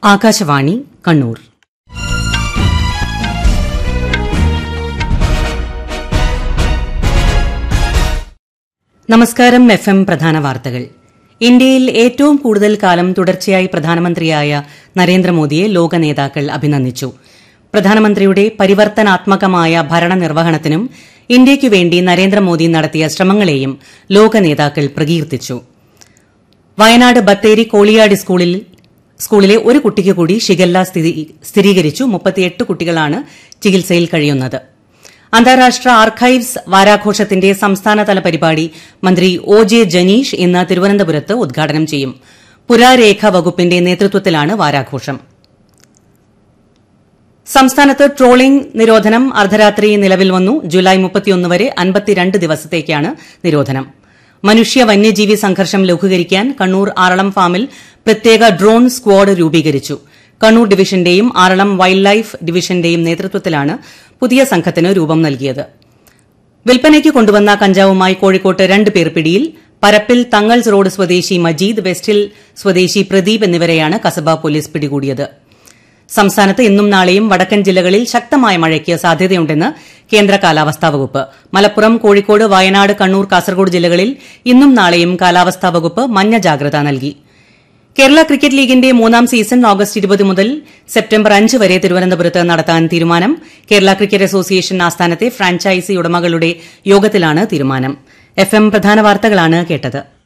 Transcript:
ആകാശവാണി കണ്ണൂർ നമസ്കാരം F M പ്രധാന വാർത്തകൾ ഇന്ത്യയിൽ ഏറ്റവും കൂടുതൽ കാലം തുടർച്ചയായി പ്രധാനമന്ത്രിയായ നരേന്ദ്രമോദിയെ ലോക നേതാക്കൾ അഭിനന്ദിച്ചു പ്രധാനമന്ത്രിയുടെ പരിവർത്തനാത്മകമായ ഭരണനിർവഹണത്തിനും ഇന്ത്യയ്ക്കു വേണ്ടി നരേന്ദ്രമോദി നടത്തിയ ശ്രമങ്ങളെയും ലോക നേതാക്കൾ പ്രകീർത്തിച്ചു വയനാട് ബത്തേരി കോളിയാടി സ്കൂളിൽ സ്കൂളിലെ ഒരു കുട്ടിക്ക് കൂടി ഷിഗല്ല സ്ഥിതി- സ്ഥിരീകരിച്ചു മുപ്പത്തിയെട്ട് കുട്ടികളാണ് ചികിത്സയിൽ കഴിയുന്നത് അന്താരാഷ്ട്ര ആർക്കൈവ്സ് വാരാഘോഷത്തിന്റെ സംസ്ഥാനതല പരിപാടി മന്ത്രി ഒ ജെ ജനീഷ് ഇന്ന് തിരുവനന്തപുരത്ത് ഉദ്ഘാടനം ചെയ്യും പുരാരേഖ വകുപ്പിന്റെ നേതൃത്വത്തിലാണ് വാരാഘോഷം സംസ്ഥാനത്ത് ട്രോളിംഗ് നിരോധനം അർദ്ധരാത്രി നിലവിൽ വന്നു ജൂലൈ മുപ്പത്തിയൊന്ന് വരെ അൻപത്തിരണ്ട് ദിവസത്തേക്കാണ് നിരോധനം മനുഷ്യ വന്യജീവി സംഘർഷം ലഘൂകരിക്കാൻ കണ്ണൂർ ആറളം ഫാമിൽ പ്രത്യേക ഡ്രോൺ സ്ക്വാഡ് രൂപീകരിച്ചു കണ്ണൂർ ഡിവിഷന്റെയും ആറളം വൈൽഡ് ലൈഫ് ഡിവിഷന്റെയും നേതൃത്വത്തിലാണ് പുതിയ സംഘത്തിന് രൂപം നൽകിയത് വിൽപ്പനയ്ക്ക് കൊണ്ടുവന്ന കഞ്ചാവുമായി കോഴിക്കോട്ട് രണ്ട് പേർ പിടിയിൽ പരപ്പിൽ തങ്ങൾസ് റോഡ് സ്വദേശി മജീദ് വെസ്റ്റിൽ സ്വദേശി പ്രദീപ് എന്നിവരെയാണ് കസബ പോലീസ് പിടികൂടിയത് സംസ്ഥാനത്ത് ഇന്നും നാളെയും വടക്കൻ ജില്ലകളിൽ ശക്തമായ മഴയ്ക്ക് സാധ്യതയുണ്ടെന്ന് കേന്ദ്ര കാലാവസ്ഥാ വകുപ്പ് മലപ്പുറം കോഴിക്കോട് വയനാട് കണ്ണൂർ കാസർഗോഡ് ജില്ലകളിൽ ഇന്നും നാളെയും കാലാവസ്ഥാ വകുപ്പ് മഞ്ഞ ജാഗ്രത നൽകി കേരള ക്രിക്കറ്റ് ലീഗിന്റെ മൂന്നാം സീസൺ ഓഗസ്റ്റ് ഇരുപത് മുതൽ സെപ്റ്റംബർ അഞ്ച് വരെ തിരുവനന്തപുരത്ത് നടത്താൻ തീരുമാനം കേരള ക്രിക്കറ്റ് അസോസിയേഷൻ ആസ്ഥാനത്തെ ഫ്രാഞ്ചൈസി ഉടമകളുടെ യോഗത്തിലാണ് തീരുമാനം എഫ് എം പ്രധാന വാർത്തകളാണ് കേട്ടത്